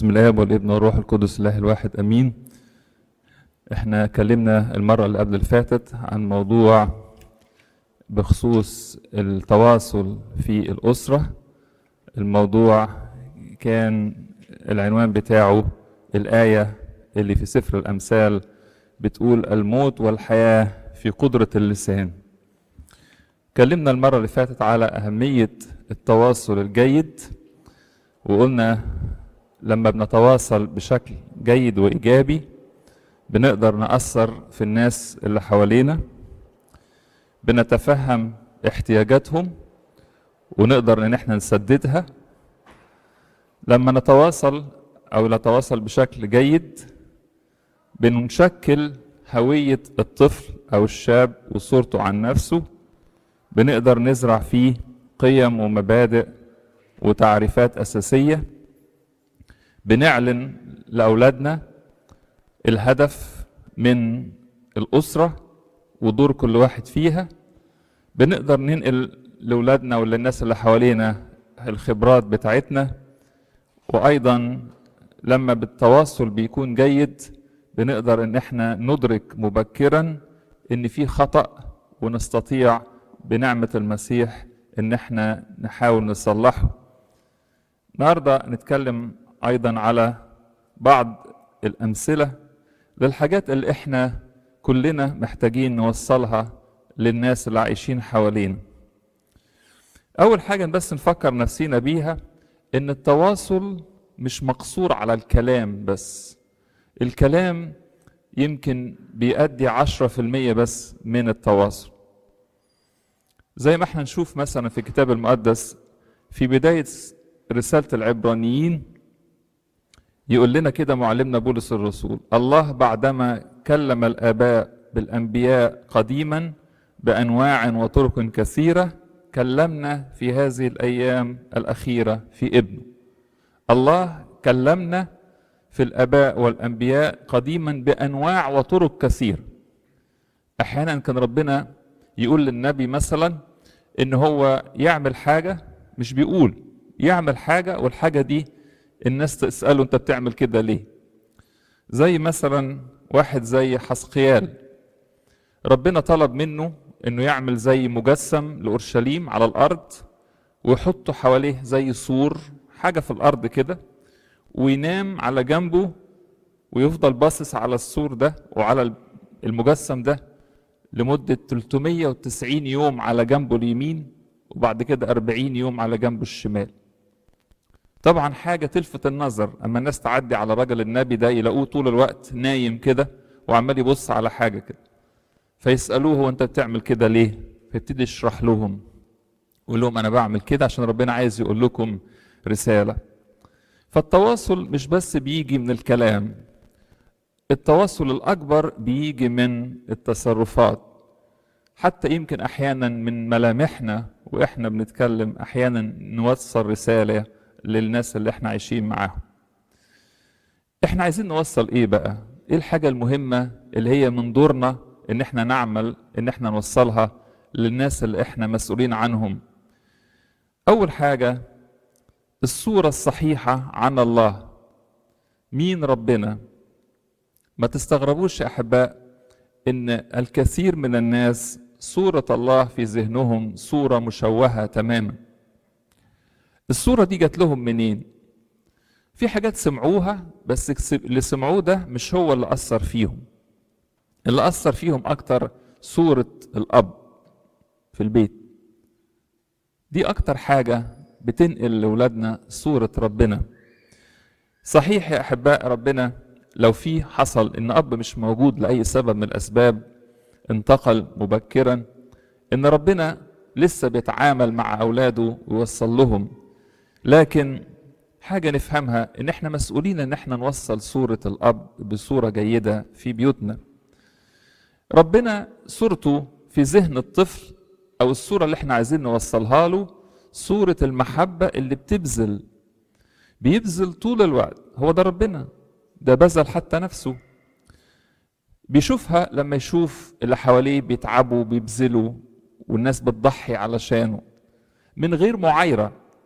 بسم الله والابن والروح القدس الله الواحد امين احنا اتكلمنا المره اللي قبل اللي فاتت عن موضوع بخصوص التواصل في الاسره الموضوع كان العنوان بتاعه الايه اللي في سفر الامثال بتقول الموت والحياه في قدره اللسان اتكلمنا المره اللي فاتت على اهميه التواصل الجيد وقلنا لما بنتواصل بشكل جيد وايجابي بنقدر ناثر في الناس اللي حوالينا بنتفهم احتياجاتهم ونقدر ان احنا نسددها لما نتواصل او نتواصل بشكل جيد بنشكل هويه الطفل او الشاب وصورته عن نفسه بنقدر نزرع فيه قيم ومبادئ وتعريفات اساسيه بنعلن لاولادنا الهدف من الاسره ودور كل واحد فيها بنقدر ننقل لاولادنا وللناس اللي حوالينا الخبرات بتاعتنا وايضا لما بالتواصل بيكون جيد بنقدر ان احنا ندرك مبكرا ان في خطا ونستطيع بنعمه المسيح ان احنا نحاول نصلحه النهارده نتكلم ايضا على بعض الامثله للحاجات اللي احنا كلنا محتاجين نوصلها للناس اللي عايشين حوالينا اول حاجه بس نفكر نفسينا بيها ان التواصل مش مقصور على الكلام بس الكلام يمكن بيأدي عشرة في المية بس من التواصل زي ما احنا نشوف مثلا في الكتاب المقدس في بداية رسالة العبرانيين يقول لنا كده معلمنا بولس الرسول الله بعدما كلم الآباء بالأنبياء قديما بأنواع وطرق كثيرة كلمنا في هذه الأيام الأخيرة في ابنه الله كلمنا في الآباء والأنبياء قديما بأنواع وطرق كثيرة أحيانا كان ربنا يقول للنبي مثلا إن هو يعمل حاجة مش بيقول يعمل حاجة والحاجة دي الناس تسأله أنت بتعمل كده ليه زي مثلا واحد زي حسقيال ربنا طلب منه انه يعمل زي مجسم لأورشليم على الأرض ويحطه حواليه زي سور حاجة في الأرض كده وينام على جنبه ويفضل باصص على السور ده وعلى المجسم ده لمدة 390 يوم على جنبه اليمين وبعد كده 40 يوم على جنبه الشمال طبعا حاجة تلفت النظر أما الناس تعدي على رجل النبي ده يلاقوه طول الوقت نايم كده وعمال يبص على حاجة كده فيسألوه هو أنت بتعمل كده ليه؟ فيبتدي يشرح لهم يقول لهم أنا بعمل كده عشان ربنا عايز يقول لكم رسالة فالتواصل مش بس بيجي من الكلام التواصل الأكبر بيجي من التصرفات حتى يمكن أحيانا من ملامحنا وإحنا بنتكلم أحيانا نوصل رسالة للناس اللي احنا عايشين معاهم احنا عايزين نوصل ايه بقى ايه الحاجة المهمة اللي هي من دورنا ان احنا نعمل ان احنا نوصلها للناس اللي احنا مسؤولين عنهم اول حاجة الصورة الصحيحة عن الله مين ربنا ما تستغربوش يا احباء ان الكثير من الناس صورة الله في ذهنهم صورة مشوهة تماما الصورة دي جات لهم منين؟ في حاجات سمعوها بس اللي سمعوه ده مش هو اللي أثر فيهم اللي أثر فيهم أكتر صورة الأب في البيت دي أكتر حاجة بتنقل لأولادنا صورة ربنا صحيح يا أحباء ربنا لو في حصل إن أب مش موجود لأي سبب من الأسباب انتقل مبكرا إن ربنا لسه بيتعامل مع أولاده ويوصل لهم لكن حاجة نفهمها إن إحنا مسؤولين إن إحنا نوصل صورة الأب بصورة جيدة في بيوتنا. ربنا صورته في ذهن الطفل أو الصورة اللي إحنا عايزين نوصلها له صورة المحبة اللي بتبذل. بيبذل طول الوقت، هو ده ربنا. ده بذل حتى نفسه. بيشوفها لما يشوف اللي حواليه بيتعبوا بيبذلوا والناس بتضحي علشانه من غير معايرة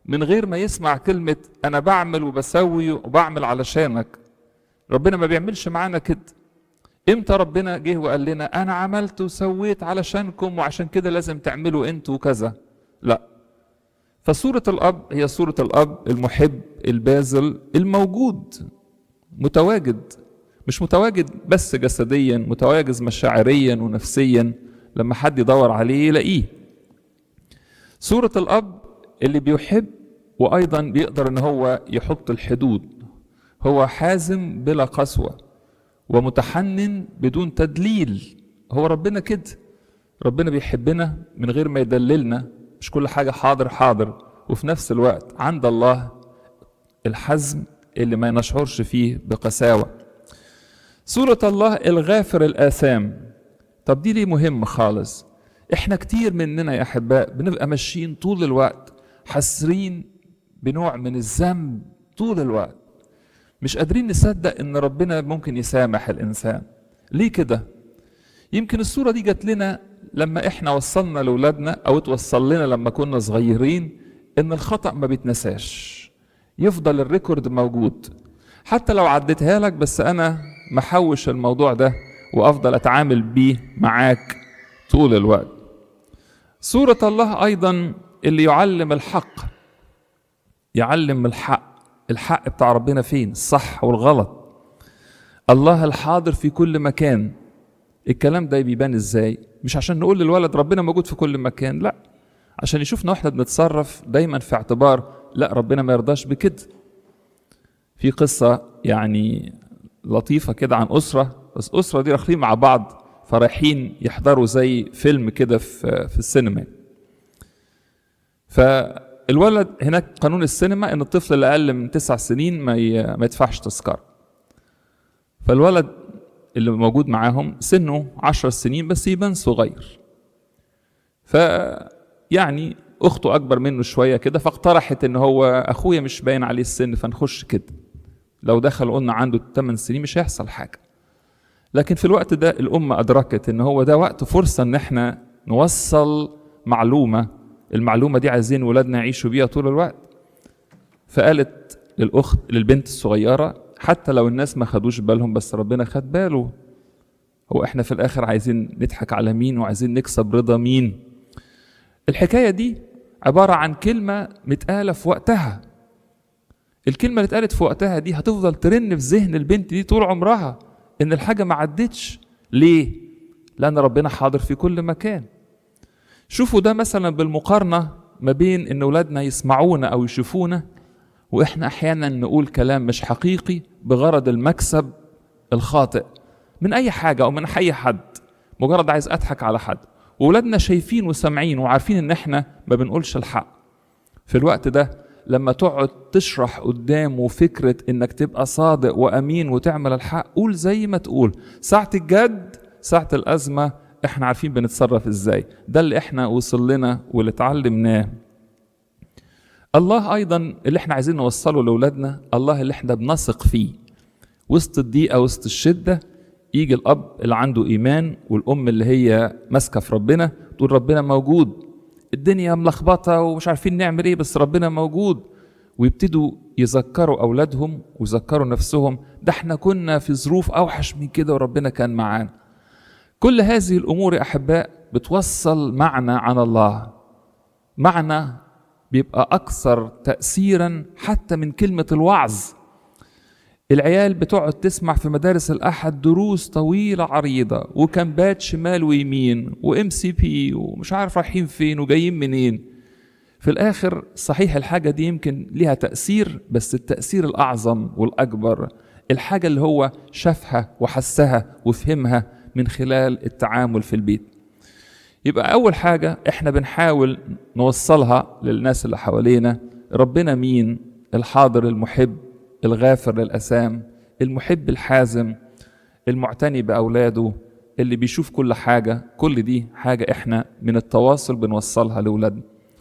من غير ما يسمع كلمة أنا بعمل وبسوي وبعمل علشانك ربنا ما بيعملش معانا كده امتى ربنا جه وقال لنا انا عملت وسويت علشانكم وعشان كده لازم تعملوا انتوا كذا لا فصورة الاب هي صورة الاب المحب الباذل الموجود متواجد مش متواجد بس جسديا متواجد مشاعريا ونفسيا لما حد يدور عليه يلاقيه صورة الاب اللي بيحب وايضا بيقدر ان هو يحط الحدود هو حازم بلا قسوه ومتحنن بدون تدليل هو ربنا كده ربنا بيحبنا من غير ما يدللنا مش كل حاجة حاضر حاضر وفي نفس الوقت عند الله الحزم اللي ما نشعرش فيه بقساوة سورة الله الغافر الآثام طب دي ليه مهم خالص احنا كتير مننا يا أحباء بنبقى ماشيين طول الوقت حاسرين بنوع من الذنب طول الوقت مش قادرين نصدق ان ربنا ممكن يسامح الانسان ليه كده يمكن الصوره دي جات لنا لما احنا وصلنا لاولادنا او اتوصل لنا لما كنا صغيرين ان الخطا ما بيتنساش يفضل الريكورد موجود حتى لو عديتها لك بس انا محوش الموضوع ده وافضل اتعامل بيه معاك طول الوقت صوره الله ايضا اللي يعلم الحق يعلم الحق الحق بتاع ربنا فين الصح والغلط الله الحاضر في كل مكان الكلام ده بيبان ازاي مش عشان نقول للولد ربنا موجود في كل مكان لا عشان يشوفنا واحنا بنتصرف دايما في اعتبار لا ربنا ما يرضاش بكده في قصة يعني لطيفة كده عن أسرة بس أسرة دي داخلين مع بعض فرايحين يحضروا زي فيلم كده في في السينما فالولد هناك قانون السينما ان الطفل اللي اقل من تسع سنين ما ما يدفعش تذكره فالولد اللي موجود معاهم سنه عشر سنين بس يبان صغير ف يعني اخته اكبر منه شويه كده فاقترحت ان هو اخويا مش باين عليه السن فنخش كده لو دخل قلنا عنده 8 سنين مش هيحصل حاجه لكن في الوقت ده الام ادركت ان هو ده وقت فرصه ان احنا نوصل معلومه المعلومه دي عايزين ولادنا يعيشوا بيها طول الوقت فقالت للاخت للبنت الصغيره حتى لو الناس ما خدوش بالهم بس ربنا خد باله هو احنا في الاخر عايزين نضحك على مين وعايزين نكسب رضا مين الحكايه دي عباره عن كلمه متقاله في وقتها الكلمه اللي اتقالت في وقتها دي هتفضل ترن في ذهن البنت دي طول عمرها ان الحاجه ما عدتش ليه لان ربنا حاضر في كل مكان شوفوا ده مثلا بالمقارنه ما بين ان اولادنا يسمعونا او يشوفونا واحنا احيانا نقول كلام مش حقيقي بغرض المكسب الخاطئ من اي حاجه او من اي حد مجرد عايز اضحك على حد واولادنا شايفين وسامعين وعارفين ان احنا ما بنقولش الحق في الوقت ده لما تقعد تشرح قدامه فكرة انك تبقى صادق وامين وتعمل الحق قول زي ما تقول ساعة الجد ساعة الازمة احنا عارفين بنتصرف ازاي ده اللي احنا وصل لنا واللي اتعلمناه الله ايضا اللي احنا عايزين نوصله لاولادنا الله اللي احنا بنثق فيه وسط الضيقه وسط الشده يجي الاب اللي عنده ايمان والام اللي هي ماسكه في ربنا تقول ربنا موجود الدنيا ملخبطه ومش عارفين نعمل ايه بس ربنا موجود ويبتدوا يذكروا اولادهم ويذكروا نفسهم ده احنا كنا في ظروف اوحش من كده وربنا كان معانا كل هذه الامور يا احباء بتوصل معنى عن الله معنى بيبقى اكثر تاثيرا حتى من كلمه الوعظ العيال بتقعد تسمع في مدارس الاحد دروس طويله عريضه وكامبات شمال ويمين وام سي بي ومش عارف رايحين فين وجايين منين في الاخر صحيح الحاجه دي يمكن ليها تاثير بس التاثير الاعظم والاكبر الحاجه اللي هو شافها وحسها وفهمها من خلال التعامل في البيت يبقى اول حاجه احنا بنحاول نوصلها للناس اللي حوالينا ربنا مين الحاضر المحب الغافر للأسام المحب الحازم المعتني بأولاده اللي بيشوف كل حاجة كل دي حاجة إحنا من التواصل بنوصلها لأولادنا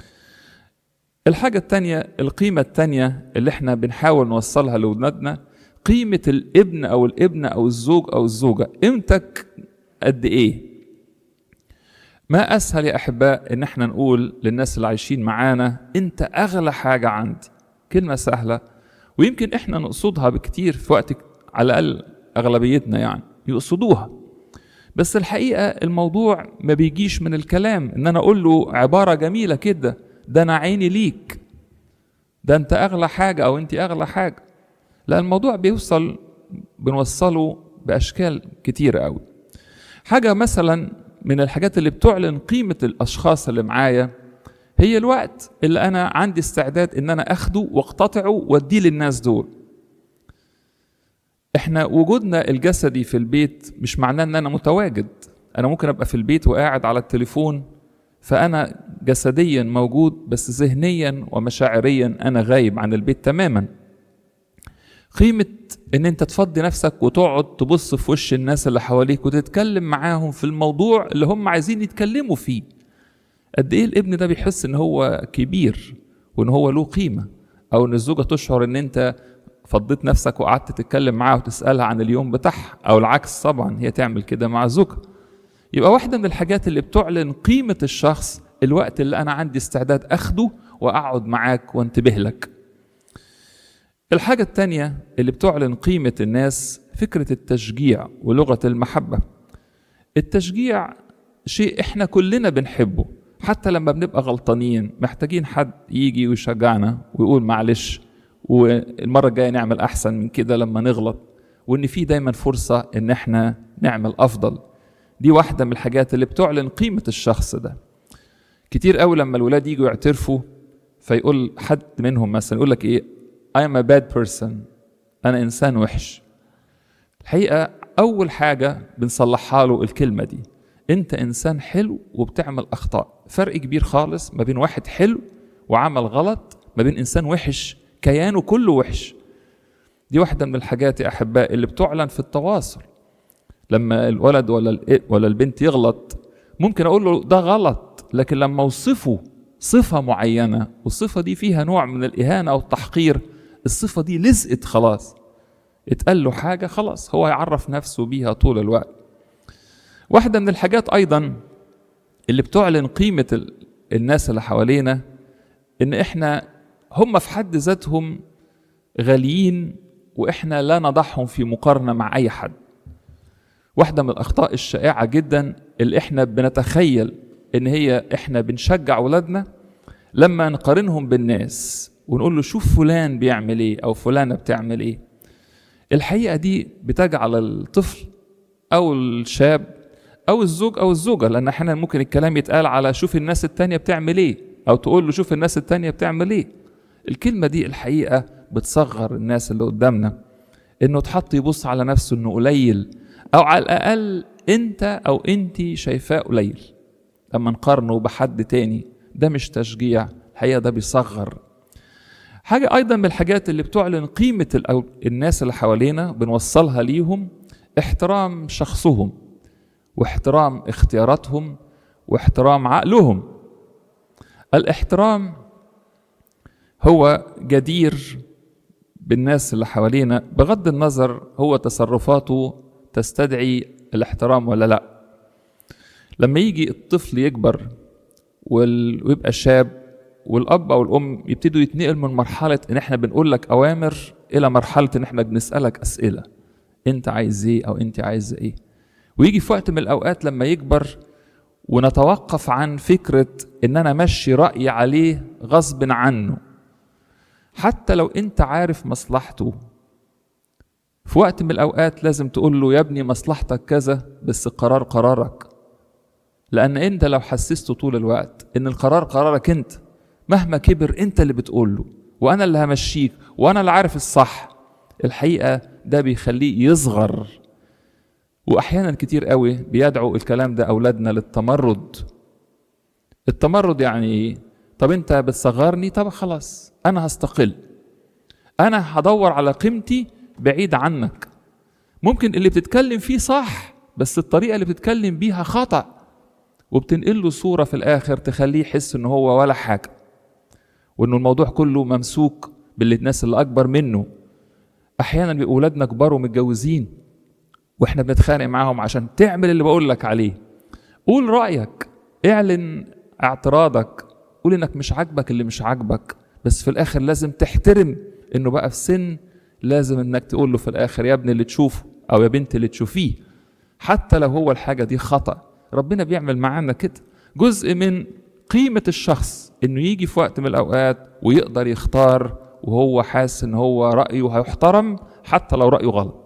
الحاجة التانية القيمة التانية اللي إحنا بنحاول نوصلها لأولادنا قيمة الابن أو الابنة أو الزوج أو الزوجة قيمتك قد إيه ما اسهل يا احباء ان احنا نقول للناس اللي عايشين معانا انت اغلى حاجه عندي كلمه سهله ويمكن احنا نقصدها بكتير في وقت على الاقل اغلبيتنا يعني يقصدوها بس الحقيقه الموضوع ما بيجيش من الكلام ان انا اقول له عباره جميله كده ده انا عيني ليك ده انت اغلى حاجه او انت اغلى حاجه لا الموضوع بيوصل بنوصله باشكال كتيره قوي حاجه مثلا من الحاجات اللي بتعلن قيمه الاشخاص اللي معايا هي الوقت اللي انا عندي استعداد ان انا اخده واقتطعه واديه للناس دول احنا وجودنا الجسدي في البيت مش معناه ان انا متواجد انا ممكن ابقى في البيت وقاعد على التليفون فانا جسديا موجود بس ذهنيا ومشاعريا انا غايب عن البيت تماما قيمة ان انت تفضي نفسك وتقعد تبص في وش الناس اللي حواليك وتتكلم معاهم في الموضوع اللي هم عايزين يتكلموا فيه قد ايه الابن ده بيحس ان هو كبير وان هو له قيمة او ان الزوجة تشعر ان انت فضيت نفسك وقعدت تتكلم معاها وتسألها عن اليوم بتاعها او العكس طبعا هي تعمل كده مع زوجها يبقى واحدة من الحاجات اللي بتعلن قيمة الشخص الوقت اللي أنا عندي استعداد أخده وأقعد معاك وانتبه لك الحاجة التانية اللي بتعلن قيمة الناس فكرة التشجيع ولغة المحبة التشجيع شيء احنا كلنا بنحبه حتى لما بنبقى غلطانين محتاجين حد يجي ويشجعنا ويقول معلش والمرة الجاية نعمل أحسن من كده لما نغلط وإن في دايما فرصة إن احنا نعمل أفضل دي واحدة من الحاجات اللي بتعلن قيمة الشخص ده كتير قوي لما الولاد يجوا يعترفوا فيقول حد منهم مثلا يقول لك ايه I am a bad person أنا إنسان وحش الحقيقة أول حاجة بنصلحها له الكلمة دي أنت إنسان حلو وبتعمل أخطاء فرق كبير خالص ما بين واحد حلو وعمل غلط ما بين إنسان وحش كيانه كله وحش دي واحدة من الحاجات يا أحباء اللي بتعلن في التواصل لما الولد ولا ولا البنت يغلط ممكن اقول له ده غلط لكن لما اوصفه صفه معينه والصفه دي فيها نوع من الاهانه او التحقير الصفه دي لزقت خلاص اتقال له حاجه خلاص هو يعرف نفسه بيها طول الوقت واحده من الحاجات ايضا اللي بتعلن قيمه الناس اللي حوالينا ان احنا هم في حد ذاتهم غاليين واحنا لا نضعهم في مقارنه مع اي حد واحدة من الأخطاء الشائعة جدا اللي إحنا بنتخيل إن هي إحنا بنشجع أولادنا لما نقارنهم بالناس ونقول له شوف فلان بيعمل إيه أو فلانة بتعمل إيه الحقيقة دي بتجعل الطفل أو الشاب أو الزوج أو الزوجة لأن أحيانا ممكن الكلام يتقال على شوف الناس التانية بتعمل إيه أو تقول له شوف الناس التانية بتعمل إيه الكلمة دي الحقيقة بتصغر الناس اللي قدامنا إنه تحط يبص على نفسه إنه قليل او على الاقل انت او انت شايفاه قليل لما نقارنه بحد تاني ده مش تشجيع الحقيقه ده بيصغر حاجه ايضا من الحاجات اللي بتعلن قيمه الناس اللي حوالينا بنوصلها ليهم احترام شخصهم واحترام اختياراتهم واحترام عقلهم الاحترام هو جدير بالناس اللي حوالينا بغض النظر هو تصرفاته تستدعي الاحترام ولا لا لما يجي الطفل يكبر ويبقى شاب والاب او الام يبتدوا يتنقل من مرحله ان احنا بنقول لك اوامر الى مرحله ان احنا بنسالك اسئله انت عايز ايه او انت عايز ايه ويجي في وقت من الاوقات لما يكبر ونتوقف عن فكره ان انا مشي رايي عليه غصب عنه حتى لو انت عارف مصلحته في وقت من الأوقات لازم تقول له يا ابني مصلحتك كذا بس القرار قرارك لأن أنت لو حسسته طول الوقت إن القرار قرارك أنت مهما كبر أنت اللي بتقول له وأنا اللي همشيك وأنا اللي عارف الصح الحقيقة ده بيخليه يصغر وأحيانا كتير قوي بيدعو الكلام ده أولادنا للتمرد التمرد يعني إيه؟ طب أنت بتصغرني طب خلاص أنا هستقل أنا هدور على قيمتي بعيد عنك ممكن اللي بتتكلم فيه صح بس الطريقة اللي بتتكلم بيها خطأ وبتنقل له صورة في الآخر تخليه يحس إن هو ولا حاجة وإنه الموضوع كله ممسوك بالناس اللي أكبر منه أحيانا بيبقوا أولادنا كبار ومتجوزين وإحنا بنتخانق معاهم عشان تعمل اللي بقول لك عليه قول رأيك اعلن اعتراضك قول انك مش عاجبك اللي مش عاجبك بس في الاخر لازم تحترم انه بقى في سن لازم انك تقول له في الاخر يا ابني اللي تشوفه او يا بنت اللي تشوفيه حتى لو هو الحاجة دي خطأ ربنا بيعمل معانا كده جزء من قيمة الشخص انه يجي في وقت من الاوقات ويقدر يختار وهو حاسس ان هو رأيه هيحترم حتى لو رأيه غلط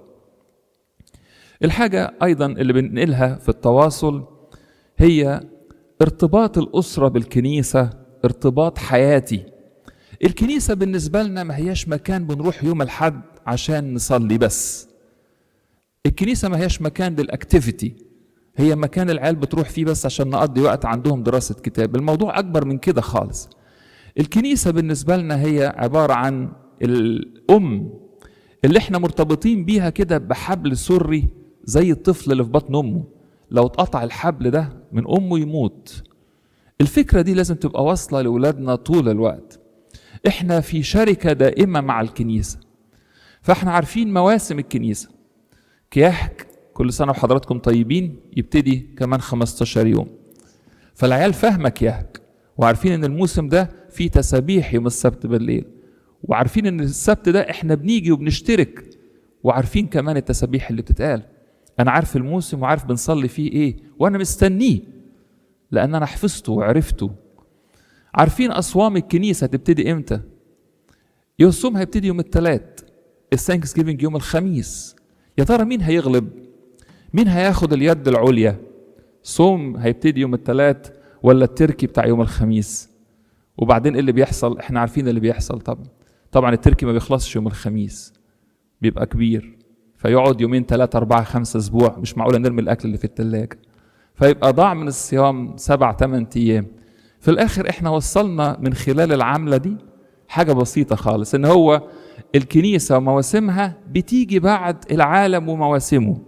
الحاجة ايضا اللي بننقلها في التواصل هي ارتباط الأسرة بالكنيسة ارتباط حياتي الكنيسة بالنسبة لنا ما هياش مكان بنروح يوم الحد عشان نصلي بس الكنيسة ما هياش مكان للأكتيفيتي هي مكان العيال بتروح فيه بس عشان نقضي وقت عندهم دراسة كتاب الموضوع أكبر من كده خالص الكنيسة بالنسبة لنا هي عبارة عن الأم اللي احنا مرتبطين بيها كده بحبل سري زي الطفل اللي في بطن أمه لو اتقطع الحبل ده من أمه يموت الفكرة دي لازم تبقى واصلة لأولادنا طول الوقت احنا في شركة دائمة مع الكنيسة فاحنا عارفين مواسم الكنيسة كياحك كل سنة وحضراتكم طيبين يبتدي كمان 15 يوم فالعيال فاهمة كياحك وعارفين ان الموسم ده فيه تسابيح يوم السبت بالليل وعارفين ان السبت ده احنا بنيجي وبنشترك وعارفين كمان التسابيح اللي بتتقال انا عارف الموسم وعارف بنصلي فيه ايه وانا مستنيه لان انا حفظته وعرفته عارفين اصوام الكنيسه هتبتدي امتى يوم هيبتدي يوم الثلاث الثانكس جيفنج يوم الخميس يا ترى مين هيغلب مين هياخد اليد العليا صوم هيبتدي يوم الثلاث ولا التركي بتاع يوم الخميس وبعدين ايه اللي بيحصل احنا عارفين اللي بيحصل طبعا طبعا التركي ما بيخلصش يوم الخميس بيبقى كبير فيقعد يومين ثلاثة أربعة خمسة أسبوع مش معقولة نرمي الأكل اللي في التلاجة فيبقى ضاع من الصيام سبع ثمان أيام في الآخر إحنا وصلنا من خلال العملة دي حاجة بسيطة خالص إن هو الكنيسة ومواسمها بتيجي بعد العالم ومواسمه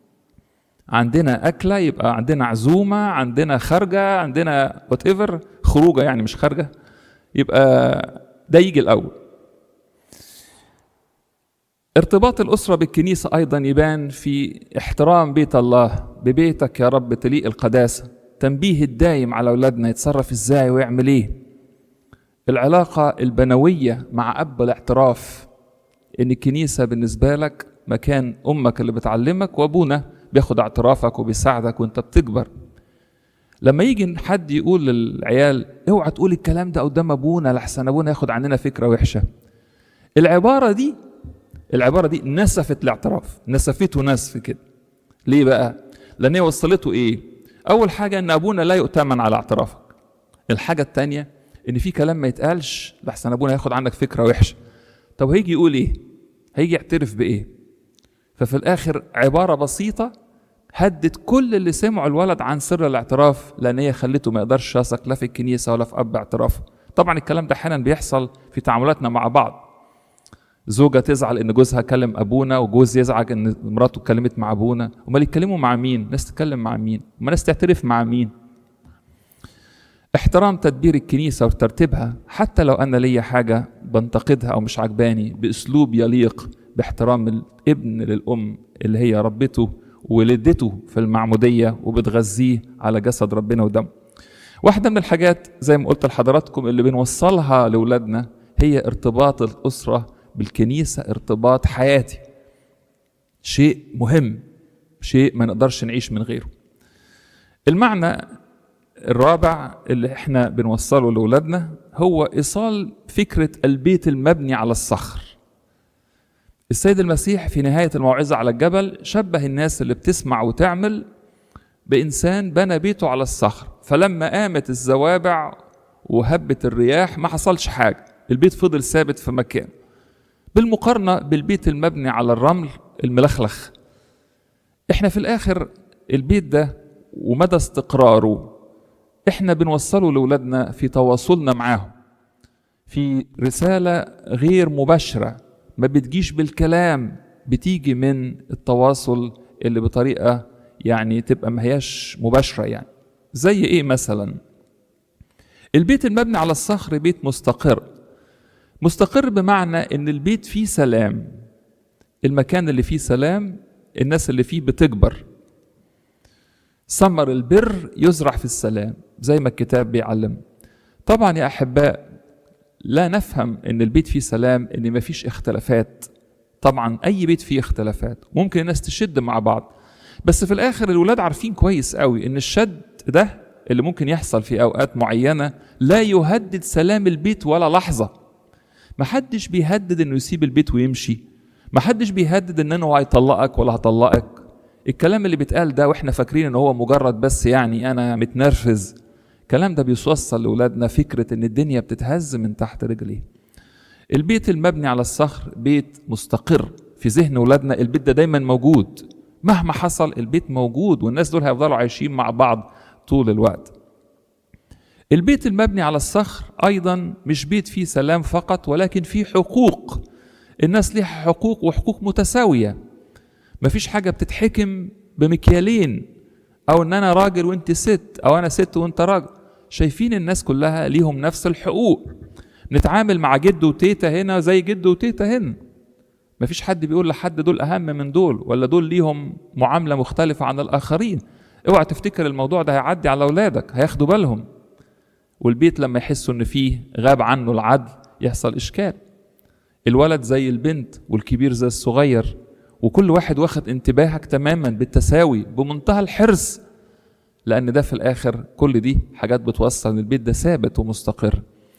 عندنا أكلة يبقى عندنا عزومة عندنا خارجة عندنا وات ايفر خروجة يعني مش خارجة يبقى ده يجي الأول ارتباط الأسرة بالكنيسة أيضا يبان في احترام بيت الله ببيتك يا رب تليق القداسة تنبيه الدايم على أولادنا يتصرف إزاي ويعمل إيه العلاقة البنوية مع أب الاعتراف إن الكنيسة بالنسبة لك مكان أمك اللي بتعلمك وأبونا بياخد اعترافك وبيساعدك وأنت بتكبر لما يجي حد يقول للعيال اوعى تقول الكلام ده قدام ابونا لحسن ابونا ياخد عننا فكره وحشه العباره دي العباره دي نسفت الاعتراف نسفته نسف كده ليه بقى لان هي وصلته ايه اول حاجه ان ابونا لا يؤتمن على اعترافك الحاجه الثانيه ان في كلام ما يتقالش لحسن ابونا ياخد عنك فكره وحشه طب هيجي يقول ايه هيجي يعترف بايه ففي الاخر عباره بسيطه هدت كل اللي سمعوا الولد عن سر الاعتراف لان هي خلته ما يقدرش يثق لا في الكنيسه ولا في اب اعترافه طبعا الكلام ده احيانا بيحصل في تعاملاتنا مع بعض زوجة تزعل إن جوزها كلم أبونا وجوز يزعج إن مراته اتكلمت مع أبونا، أمال يتكلموا مع مين؟ ناس تتكلم مع مين؟ أمال ناس تعترف مع مين؟ احترام تدبير الكنيسة وترتيبها حتى لو أنا ليا حاجة بنتقدها أو مش عجباني بأسلوب يليق باحترام الابن للأم اللي هي ربته ولدته في المعمودية وبتغذيه على جسد ربنا ودمه. واحدة من الحاجات زي ما قلت لحضراتكم اللي بنوصلها لأولادنا هي ارتباط الأسرة بالكنيسة ارتباط حياتي شيء مهم شيء ما نقدرش نعيش من غيره المعنى الرابع اللي احنا بنوصله لأولادنا هو إيصال فكرة البيت المبني على الصخر السيد المسيح في نهاية الموعظة على الجبل شبه الناس اللي بتسمع وتعمل بإنسان بنى بيته على الصخر فلما قامت الزوابع وهبت الرياح ما حصلش حاجة البيت فضل ثابت في مكانه بالمقارنة بالبيت المبني على الرمل الملخلخ احنا في الاخر البيت ده ومدى استقراره احنا بنوصله لاولادنا في تواصلنا معاهم في رسالة غير مباشرة ما بتجيش بالكلام بتيجي من التواصل اللي بطريقة يعني تبقى ما هياش مباشرة يعني زي ايه مثلا البيت المبني على الصخر بيت مستقر مستقر بمعنى ان البيت فيه سلام المكان اللي فيه سلام الناس اللي فيه بتكبر ثمر البر يزرع في السلام زي ما الكتاب بيعلم طبعا يا احباء لا نفهم ان البيت فيه سلام ان مفيش اختلافات طبعا اي بيت فيه اختلافات ممكن الناس تشد مع بعض بس في الاخر الولاد عارفين كويس قوي ان الشد ده اللي ممكن يحصل في اوقات معينه لا يهدد سلام البيت ولا لحظه محدش بيهدد انه يسيب البيت ويمشي محدش بيهدد ان انه هيطلقك ولا هطلقك الكلام اللي بيتقال ده واحنا فاكرين ان هو مجرد بس يعني انا متنرفز الكلام ده بيوصل لاولادنا فكره ان الدنيا بتتهز من تحت رجليه البيت المبني على الصخر بيت مستقر في ذهن ولادنا البيت ده دايما موجود مهما حصل البيت موجود والناس دول هيفضلوا عايشين مع بعض طول الوقت البيت المبني على الصخر ايضا مش بيت فيه سلام فقط ولكن فيه حقوق الناس ليها حقوق وحقوق متساويه مفيش حاجه بتتحكم بمكيالين او ان انا راجل وانت ست او انا ست وانت راجل شايفين الناس كلها ليهم نفس الحقوق نتعامل مع جد وتيتا هنا زي جد وتيتا هنا مفيش حد بيقول لحد دول اهم من دول ولا دول ليهم معامله مختلفه عن الاخرين اوعى تفتكر الموضوع ده هيعدي على اولادك هياخدوا بالهم والبيت لما يحسوا ان فيه غاب عنه العدل يحصل اشكال الولد زي البنت والكبير زي الصغير وكل واحد واخد انتباهك تماما بالتساوي بمنتهى الحرص لان ده في الاخر كل دي حاجات بتوصل ان البيت ده ثابت ومستقر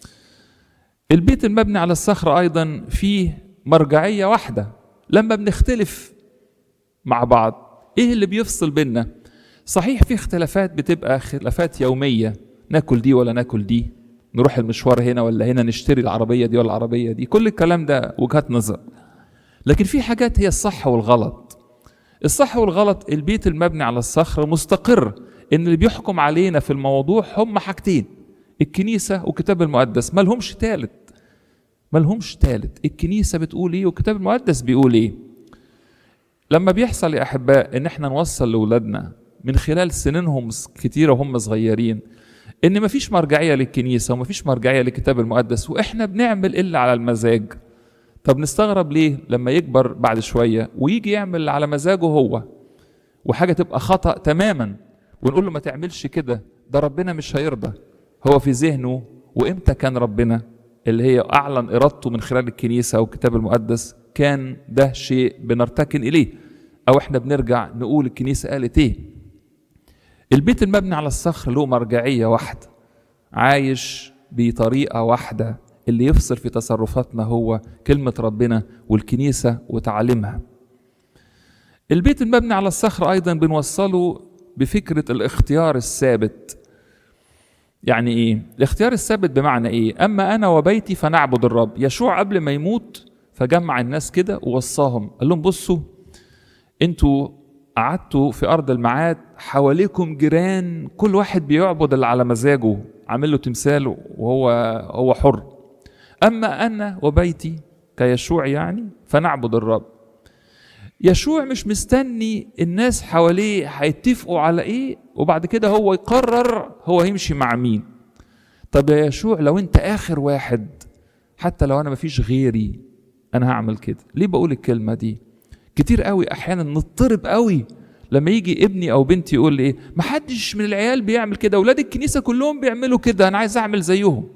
البيت المبني على الصخرة ايضا فيه مرجعية واحدة لما بنختلف مع بعض ايه اللي بيفصل بينا صحيح في اختلافات بتبقى خلافات يومية ناكل دي ولا ناكل دي نروح المشوار هنا ولا هنا نشتري العربية دي ولا العربية دي كل الكلام ده وجهات نظر لكن في حاجات هي الصح والغلط الصح والغلط البيت المبني على الصخر مستقر ان اللي بيحكم علينا في الموضوع هم حاجتين الكنيسة والكتاب المقدس مالهمش تالت مالهمش تالت الكنيسة بتقول ايه والكتاب المقدس بيقول ايه لما بيحصل يا احباء ان احنا نوصل لاولادنا من خلال سنينهم كتيرة وهم صغيرين ان مفيش مرجعية للكنيسة ومفيش مرجعية للكتاب المقدس واحنا بنعمل الا على المزاج طب نستغرب ليه لما يكبر بعد شوية ويجي يعمل على مزاجه هو وحاجة تبقى خطأ تماما ونقول له ما تعملش كده ده ربنا مش هيرضى هو في ذهنه وامتى كان ربنا اللي هي اعلن ارادته من خلال الكنيسه والكتاب المقدس كان ده شيء بنرتكن اليه او احنا بنرجع نقول الكنيسه قالت ايه البيت المبني على الصخر له مرجعيه واحده عايش بطريقه واحده اللي يفصل في تصرفاتنا هو كلمه ربنا والكنيسه وتعاليمها البيت المبني على الصخر ايضا بنوصله بفكره الاختيار الثابت يعني ايه الاختيار الثابت بمعنى ايه اما انا وبيتي فنعبد الرب يشوع قبل ما يموت فجمع الناس كده ووصاهم قال لهم بصوا انتوا قعدتوا في ارض المعاد حواليكم جيران كل واحد بيعبد اللي على مزاجه عامل له تمثال وهو هو حر اما انا وبيتي كيشوع يعني فنعبد الرب يشوع مش مستني الناس حواليه هيتفقوا على ايه وبعد كده هو يقرر هو هيمشي مع مين طب يا يشوع لو انت اخر واحد حتى لو انا مفيش غيري انا هعمل كده ليه بقول الكلمه دي كتير قوي احيانا نضطرب قوي لما يجي ابني او بنتي يقول لي ايه محدش من العيال بيعمل كده اولاد الكنيسه كلهم بيعملوا كده انا عايز اعمل زيهم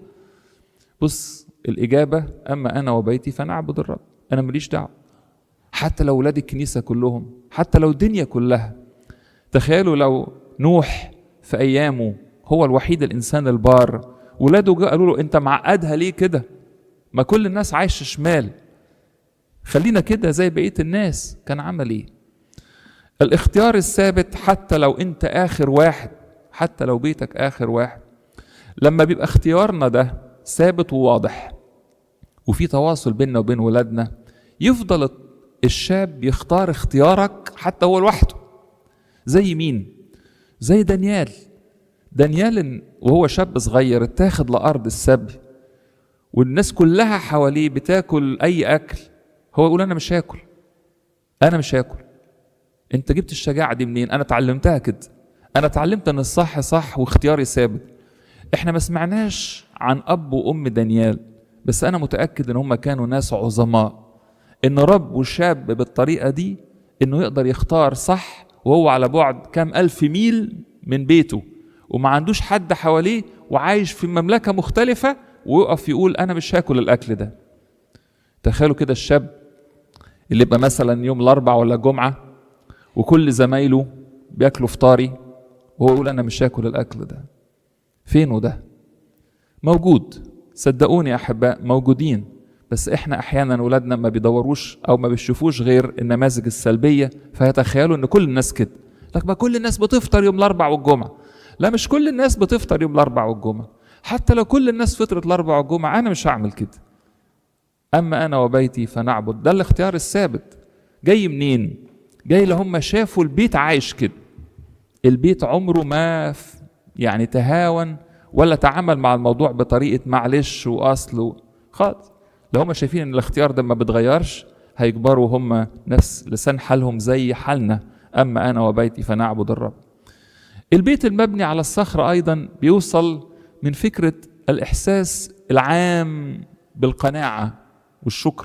بص الاجابه اما انا وبيتي فنعبد الرب انا ماليش دعوه حتى لو ولاد الكنيسة كلهم حتى لو الدنيا كلها تخيلوا لو نوح في أيامه هو الوحيد الإنسان البار ولاده قالوا له أنت معقدها ليه كده ما كل الناس عايشة شمال خلينا كده زي بقية الناس كان عمل إيه الاختيار الثابت حتى لو أنت آخر واحد حتى لو بيتك آخر واحد لما بيبقى اختيارنا ده ثابت وواضح وفي تواصل بيننا وبين ولادنا يفضل الشاب يختار اختيارك حتى هو لوحده زي مين زي دانيال دانيال وهو شاب صغير اتاخد لأرض السبي والناس كلها حواليه بتاكل أي أكل هو يقول أنا مش هاكل أنا مش هاكل أنت جبت الشجاعة دي منين؟ أنا اتعلمتها كده أنا اتعلمت إن الصح صح واختياري ثابت إحنا ما سمعناش عن أب وأم دانيال بس أنا متأكد إن هم كانوا ناس عظماء ان رب شاب بالطريقه دي انه يقدر يختار صح وهو على بعد كام الف ميل من بيته وما عندوش حد حواليه وعايش في مملكة مختلفة ويقف يقول أنا مش هاكل الأكل ده تخيلوا كده الشاب اللي يبقى مثلا يوم الأربع ولا الجمعة وكل زمايله بياكلوا فطاري وهو يقول أنا مش هاكل الأكل ده فينه ده موجود صدقوني يا أحباء موجودين بس احنا احيانا ولادنا ما بيدوروش او ما بيشوفوش غير النماذج السلبيه فيتخيلوا ان كل الناس كده لك ما كل الناس بتفطر يوم الاربع والجمعه لا مش كل الناس بتفطر يوم الاربع والجمعه حتى لو كل الناس فطرت الاربع والجمعه انا مش هعمل كده اما انا وبيتي فنعبد ده الاختيار الثابت جاي منين جاي لهم شافوا البيت عايش كده البيت عمره ما يعني تهاون ولا تعامل مع الموضوع بطريقه معلش واصل خالص لو هم شايفين ان الاختيار ده ما بيتغيرش هيكبروا هم نفس لسان حالهم زي حالنا اما انا وبيتي فنعبد الرب البيت المبني على الصخر ايضا بيوصل من فكره الاحساس العام بالقناعه والشكر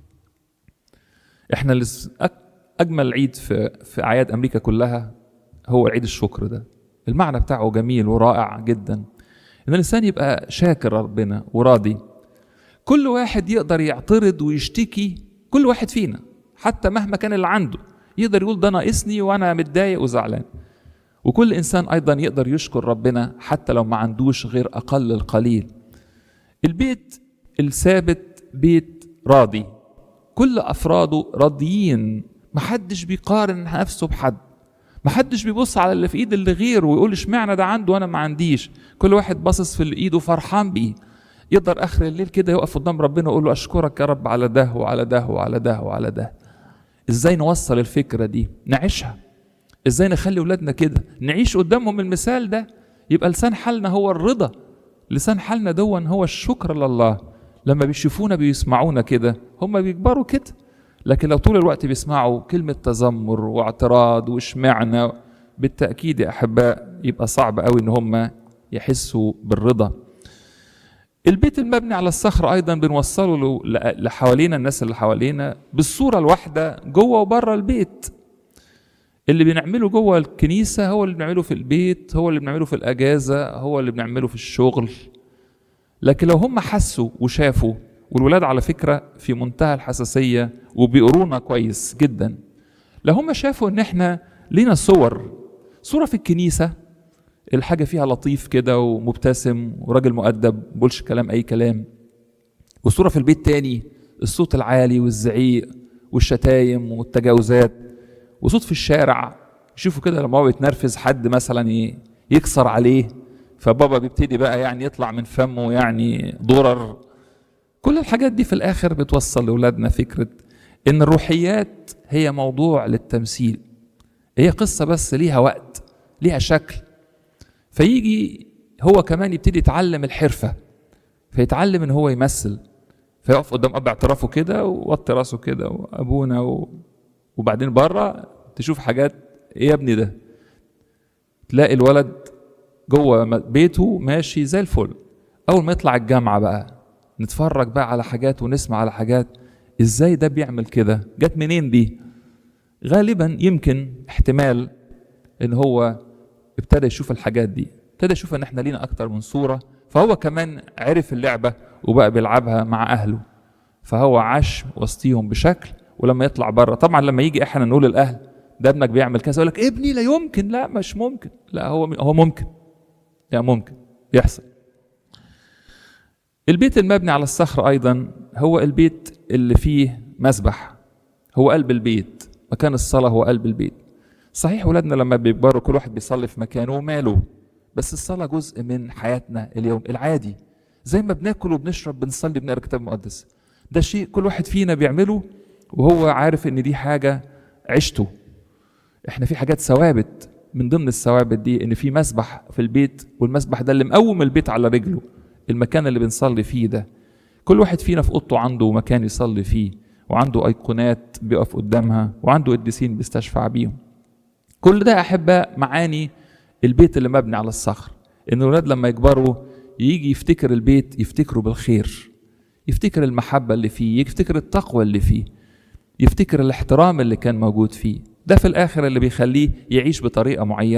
احنا اجمل عيد في في اعياد امريكا كلها هو عيد الشكر ده المعنى بتاعه جميل ورائع جدا ان الانسان يبقى شاكر ربنا وراضي كل واحد يقدر يعترض ويشتكي كل واحد فينا حتى مهما كان اللي عنده يقدر يقول ده ناقصني وانا متضايق وزعلان وكل انسان ايضا يقدر يشكر ربنا حتى لو ما عندوش غير اقل القليل البيت الثابت بيت راضي كل افراده راضيين محدش بيقارن نفسه بحد محدش بيبص على اللي في ايد اللي غيره ويقول اشمعنى ده عنده وانا ما عنديش كل واحد باصص في اللي ايده فرحان بيه يقدر اخر الليل كده يقف قدام ربنا ويقول له اشكرك يا رب على ده وعلى ده وعلى ده وعلى ده ازاي نوصل الفكره دي نعيشها ازاي نخلي اولادنا كده نعيش قدامهم المثال ده يبقى لسان حالنا هو الرضا لسان حالنا دون هو الشكر لله لما بيشوفونا بيسمعونا كده هم بيكبروا كده لكن لو طول الوقت بيسمعوا كلمة تذمر واعتراض واشمعنى بالتأكيد يا أحباء يبقى صعب قوي إن هم يحسوا بالرضا البيت المبني على الصخر ايضا بنوصله له لحوالينا الناس اللي حوالينا بالصوره الواحده جوه وبره البيت اللي بنعمله جوه الكنيسه هو اللي بنعمله في البيت هو اللي بنعمله في الاجازه هو اللي بنعمله في الشغل لكن لو هم حسوا وشافوا والولاد على فكره في منتهى الحساسيه وبيقرونا كويس جدا لو هم شافوا ان احنا لينا صور صوره في الكنيسه الحاجة فيها لطيف كده ومبتسم وراجل مؤدب بقولش كلام أي كلام والصورة في البيت تاني الصوت العالي والزعيق والشتايم والتجاوزات وصوت في الشارع شوفوا كده لما هو بيتنرفز حد مثلا يكسر عليه فبابا بيبتدي بقى يعني يطلع من فمه يعني ضرر كل الحاجات دي في الآخر بتوصل لأولادنا فكرة إن الروحيات هي موضوع للتمثيل هي قصة بس ليها وقت ليها شكل فيجي هو كمان يبتدي يتعلم الحرفة فيتعلم ان هو يمثل فيقف قدام اب اعترافه كده ووطي راسه كده وابونا و... وبعدين بره تشوف حاجات ايه يا ابني ده تلاقي الولد جوه بيته ماشي زي الفل اول ما يطلع الجامعه بقى نتفرج بقى على حاجات ونسمع على حاجات ازاي ده بيعمل كده جت منين دي غالبا يمكن احتمال ان هو ابتدى يشوف الحاجات دي ابتدى يشوف ان احنا لينا اكتر من صوره فهو كمان عرف اللعبه وبقى بيلعبها مع اهله فهو عاش وسطيهم بشكل ولما يطلع بره طبعا لما يجي احنا نقول للاهل ده ابنك بيعمل كذا يقول لك ابني لا يمكن لا مش ممكن لا هو هو ممكن لا ممكن يحصل البيت المبني على الصخر ايضا هو البيت اللي فيه مسبح هو قلب البيت مكان الصلاه هو قلب البيت صحيح ولادنا لما بيكبروا كل واحد بيصلي في مكانه وماله بس الصلاة جزء من حياتنا اليوم العادي زي ما بناكل وبنشرب بنصلي بنقرا الكتاب المقدس ده شيء كل واحد فينا بيعمله وهو عارف ان دي حاجة عشته احنا في حاجات ثوابت من ضمن الثوابت دي ان في مسبح في البيت والمسبح ده اللي مقوم البيت على رجله المكان اللي بنصلي فيه ده كل واحد فينا في اوضته عنده مكان يصلي فيه وعنده ايقونات بيقف قدامها وعنده قديسين بيستشفع بيهم كل ده احباء معاني البيت اللي مبني على الصخر ان الولاد لما يكبروا يجي يفتكر البيت يفتكروا بالخير يفتكر المحبة اللي فيه يفتكر التقوى اللي فيه يفتكر الاحترام اللي كان موجود فيه ده في الاخر اللي بيخليه يعيش بطريقة معينة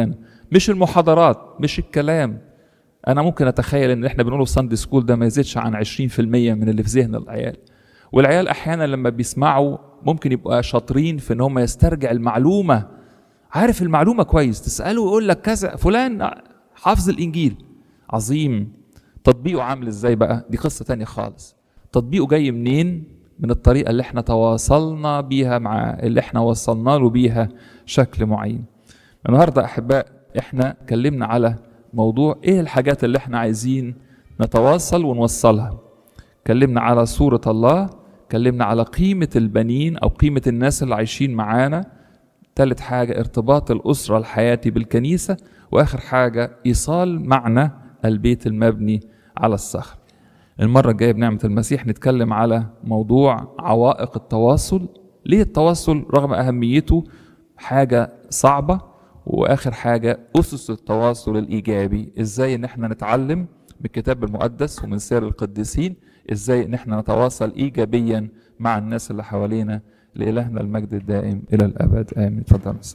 مش المحاضرات مش الكلام انا ممكن اتخيل ان احنا بنقوله ساندي سكول ده ما يزيدش عن 20% من اللي في ذهن العيال والعيال احيانا لما بيسمعوا ممكن يبقوا شاطرين في ان هم يسترجع المعلومه عارف المعلومه كويس تساله يقول لك كذا فلان حافظ الانجيل عظيم تطبيقه عامل ازاي بقى دي قصه تانية خالص تطبيقه جاي منين من الطريقه اللي احنا تواصلنا بيها مع اللي احنا وصلنا له بيها شكل معين النهارده احباء احنا اتكلمنا على موضوع ايه الحاجات اللي احنا عايزين نتواصل ونوصلها اتكلمنا على صورة الله اتكلمنا على قيمة البنين أو قيمة الناس اللي عايشين معانا ثالث حاجة ارتباط الأسرة الحياتي بالكنيسة وآخر حاجة إيصال معنى البيت المبني على الصخر المرة الجاية بنعمة المسيح نتكلم على موضوع عوائق التواصل ليه التواصل رغم أهميته حاجة صعبة وآخر حاجة أسس التواصل الإيجابي إزاي إن احنا نتعلم من الكتاب المقدس ومن سير القديسين ازاي ان احنا نتواصل ايجابيا مع الناس اللي حوالينا لالهنا المجد الدائم الى الابد امين اتفضل